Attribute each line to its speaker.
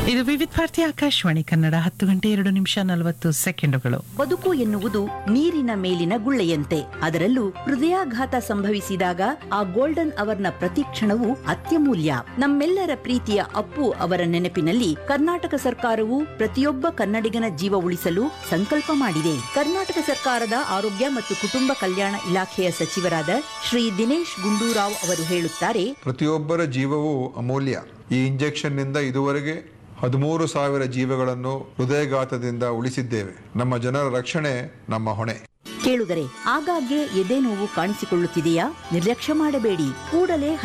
Speaker 1: ಇದು ವಿವಿಧ ಭಾರತಿ ಆಕಾಶವಾಣಿ ಕನ್ನಡ ಹತ್ತು ಗಂಟೆ ಎರಡು ನಿಮಿಷ ನಲವತ್ತು ಸೆಕೆಂಡುಗಳು
Speaker 2: ಬದುಕು ಎನ್ನುವುದು ನೀರಿನ ಮೇಲಿನ ಗುಳ್ಳೆಯಂತೆ ಅದರಲ್ಲೂ ಹೃದಯಾಘಾತ ಸಂಭವಿಸಿದಾಗ ಆ ಗೋಲ್ಡನ್ ಅವರ್ನ ಪ್ರತಿ ಕ್ಷಣವು ಅತ್ಯಮೂಲ್ಯ ನಮ್ಮೆಲ್ಲರ ಪ್ರೀತಿಯ ಅಪ್ಪು ಅವರ ನೆನಪಿನಲ್ಲಿ ಕರ್ನಾಟಕ ಸರ್ಕಾರವು ಪ್ರತಿಯೊಬ್ಬ ಕನ್ನಡಿಗನ ಜೀವ ಉಳಿಸಲು ಸಂಕಲ್ಪ ಮಾಡಿದೆ ಕರ್ನಾಟಕ ಸರ್ಕಾರದ ಆರೋಗ್ಯ ಮತ್ತು ಕುಟುಂಬ ಕಲ್ಯಾಣ ಇಲಾಖೆಯ ಸಚಿವರಾದ ಶ್ರೀ ದಿನೇಶ್ ಗುಂಡೂರಾವ್ ಅವರು ಹೇಳುತ್ತಾರೆ
Speaker 3: ಪ್ರತಿಯೊಬ್ಬರ ಜೀವವೂ ಅಮೂಲ್ಯ ಈ ಇಂಜೆಕ್ಷನ್ ನಿಂದ ಇದುವರೆಗೆ ಹದಿಮೂರು ಸಾವಿರ ಜೀವಗಳನ್ನು ಹೃದಯಘಾತದಿಂದ ಉಳಿಸಿದ್ದೇವೆ ನಮ್ಮ ಜನರ ರಕ್ಷಣೆ ನಮ್ಮ ಹೊಣೆ
Speaker 2: ಕೇಳುಗರೆ ಆಗಾಗ್ಗೆ ಎದೆ ನೋವು ಕಾಣಿಸಿಕೊಳ್ಳುತ್ತಿದೆಯಾ ನಿರ್ಲಕ್ಷ್ಯ ಮಾಡಬೇಡಿ ಕೂಡಲೇ